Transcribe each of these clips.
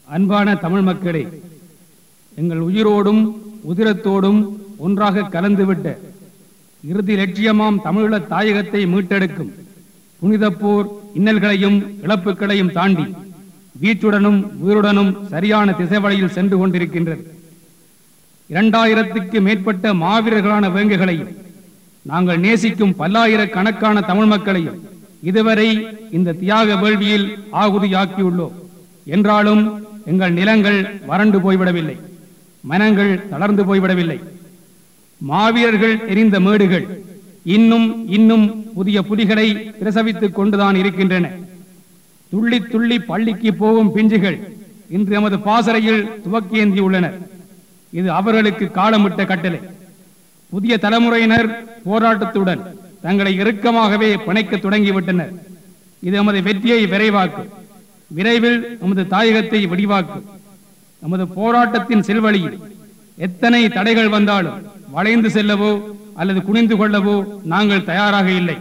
அன்பான தமிழ் மக்களே எங்கள் உயிரோடும் உதிரத்தோடும் ஒன்றாக கலந்துவிட்ட இறுதி லட்சியமாம் தமிழீழ தாயகத்தை மீட்டெடுக்கும் புனிதப் போர் இன்னல்களையும் இழப்புகளையும் தாண்டி வீச்சுடனும் உயிருடனும் சரியான திசை வழியில் சென்று கொண்டிருக்கின்றது இரண்டாயிரத்துக்கு மேற்பட்ட மாவீரர்களான வேங்கைகளையும் நாங்கள் நேசிக்கும் பல்லாயிரக்கணக்கான தமிழ் மக்களையும் இதுவரை இந்த தியாக வேள்வியில் ஆகுதியாக்கியுள்ளோம் என்றாலும் எங்கள் நிலங்கள் வறண்டு போய்விடவில்லை மனங்கள் தளர்ந்து போய்விடவில்லை மாவீரர்கள் எரிந்த மேடுகள் இன்னும் இன்னும் புதிய புலிகளை பிரசவித்துக் கொண்டுதான் இருக்கின்றன துள்ளி துள்ளி பள்ளிக்கு போகும் பிஞ்சுகள் இன்று எமது பாசறையில் துவக்கியேந்தியுள்ளனர் இது அவர்களுக்கு காலமிட்ட கட்டளை புதிய தலைமுறையினர் போராட்டத்துடன் தங்களை இறுக்கமாகவே பிணைக்க தொடங்கிவிட்டனர் இது எமது வெற்றியை விரைவாக்கும் விரைவில் நமது தாயகத்தை விடிவாக்கும் நமது போராட்டத்தின் செல்வழியில் எத்தனை தடைகள் வந்தாலும் வளைந்து செல்லவோ அல்லது குனிந்து கொள்ளவோ நாங்கள் தயாராக இல்லை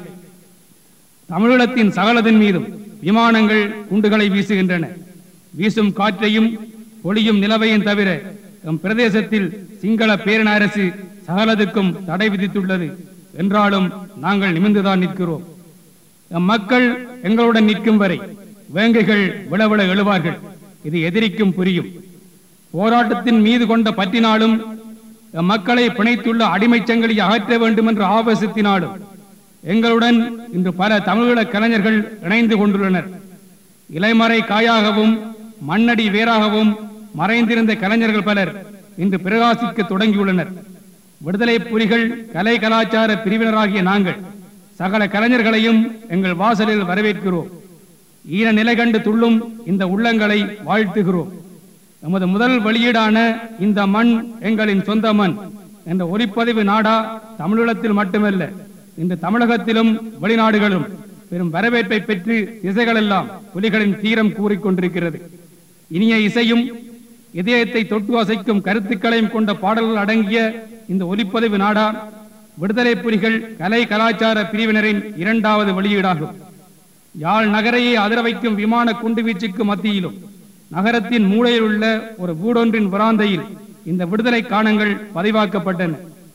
தமிழீழத்தின் சகலத்தின் மீதும் விமானங்கள் குண்டுகளை வீசுகின்றன வீசும் காற்றையும் பொழியும் நிலவையும் தவிர எம் பிரதேசத்தில் சிங்கள பேரின அரசு சகலதுக்கும் தடை விதித்துள்ளது என்றாலும் நாங்கள் நிமிர்ந்துதான் நிற்கிறோம் எம் மக்கள் எங்களுடன் நிற்கும் வரை வேங்கைகள் விளவிள எழுவார்கள் இது எதிரிக்கும் புரியும் போராட்டத்தின் மீது கொண்ட பற்றினாலும் எம் மக்களை பிணைத்துள்ள அடிமைச் சங்கிலி அகற்ற வேண்டும் என்ற ஆவேசத்தினாலும் எங்களுடன் இன்று பல தமிழீழ கலைஞர்கள் இணைந்து கொண்டுள்ளனர் இலைமறை காயாகவும் மண்ணடி வேராகவும் மறைந்திருந்த கலைஞர்கள் பலர் இன்று பிரகாசிக்க தொடங்கியுள்ளனர் விடுதலை புலிகள் கலை கலாச்சார பிரிவினராகிய நாங்கள் சகல கலைஞர்களையும் எங்கள் வாசலில் வரவேற்கிறோம் ஈன நிலை கண்டு துள்ளும் இந்த உள்ளங்களை வாழ்த்துகிறோம் நமது முதல் வெளியீடான இந்த மண் எங்களின் சொந்த மண் என்ற ஒலிப்பதிவு நாடா தமிழீழத்தில் மட்டுமல்ல இன்று தமிழகத்திலும் வெளிநாடுகளும் பெரும் வரவேற்பை பெற்று திசைகளெல்லாம் புலிகளின் தீரம் கூறிக்கொண்டிருக்கிறது இனிய இசையும் இதயத்தை தொட்டு அசைக்கும் கருத்துக்களையும் கொண்ட பாடல்கள் அடங்கிய இந்த ஒலிப்பதிவு நாடா விடுதலை புலிகள் கலை கலாச்சார பிரிவினரின் இரண்டாவது வெளியீடாகும் யாழ் நகரையே அதிர வைக்கும் விமான குண்டுவீச்சுக்கு மத்தியிலும் நகரத்தின் மூலையில் உள்ள ஒரு வீடொன்றின் வராந்தையில் இந்த விடுதலை காணங்கள் பதிவாக்கப்பட்டன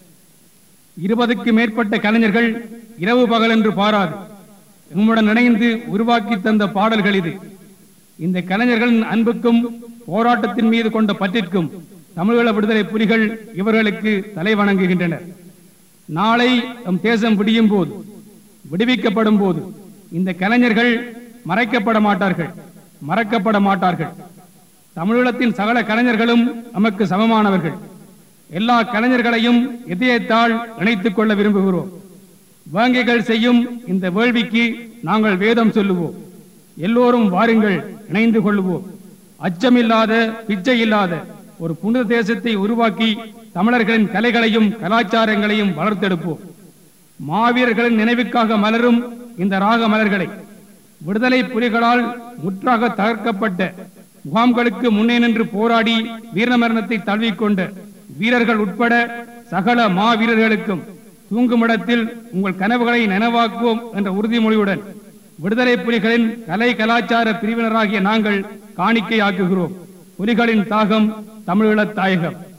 இருபதுக்கு மேற்பட்ட கலைஞர்கள் இரவு பகல் என்று பாராது எம்முடன் இணைந்து உருவாக்கி தந்த பாடல்கள் இது இந்த கலைஞர்களின் அன்புக்கும் போராட்டத்தின் மீது கொண்ட பற்றிற்கும் தமிழீழ விடுதலை புலிகள் இவர்களுக்கு தலை வணங்குகின்றனர் நாளை நம் தேசம் விடியும் போது விடுவிக்கப்படும் போது இந்த கலைஞர்கள் மறைக்கப்பட மாட்டார்கள் மறக்கப்பட மாட்டார்கள் தமிழீழத்தின் சகல கலைஞர்களும் நமக்கு சமமானவர்கள் எல்லா கலைஞர்களையும் இதயத்தால் இணைத்துக் கொள்ள விரும்புகிறோம் வேங்கைகள் செய்யும் இந்த வேள்விக்கு நாங்கள் வேதம் சொல்லுவோம் எல்லோரும் வாருங்கள் இணைந்து கொள்ளுவோம் அச்சமில்லாத பிச்சை இல்லாத ஒரு புனித தேசத்தை உருவாக்கி தமிழர்களின் கலைகளையும் கலாச்சாரங்களையும் வளர்த்தெடுப்போம் மாவீரர்களின் நினைவுக்காக மலரும் இந்த ராக மலர்களை விடுதலை புலிகளால் முற்றாக தகர்க்கப்பட்ட முகாம்களுக்கு முன்னே நின்று போராடி வீரமரணத்தை தழுவிக்கொண்ட வீரர்கள் உட்பட சகல மாவீரர்களுக்கும் தூங்குமிடத்தில் உங்கள் கனவுகளை நனவாக்குவோம் என்ற உறுதிமொழியுடன் விடுதலை புலிகளின் கலை கலாச்சார பிரிவினராகிய நாங்கள் காணிக்கையாக்குகிறோம் புலிகளின் தாகம் தமிழீழத் தாயகம்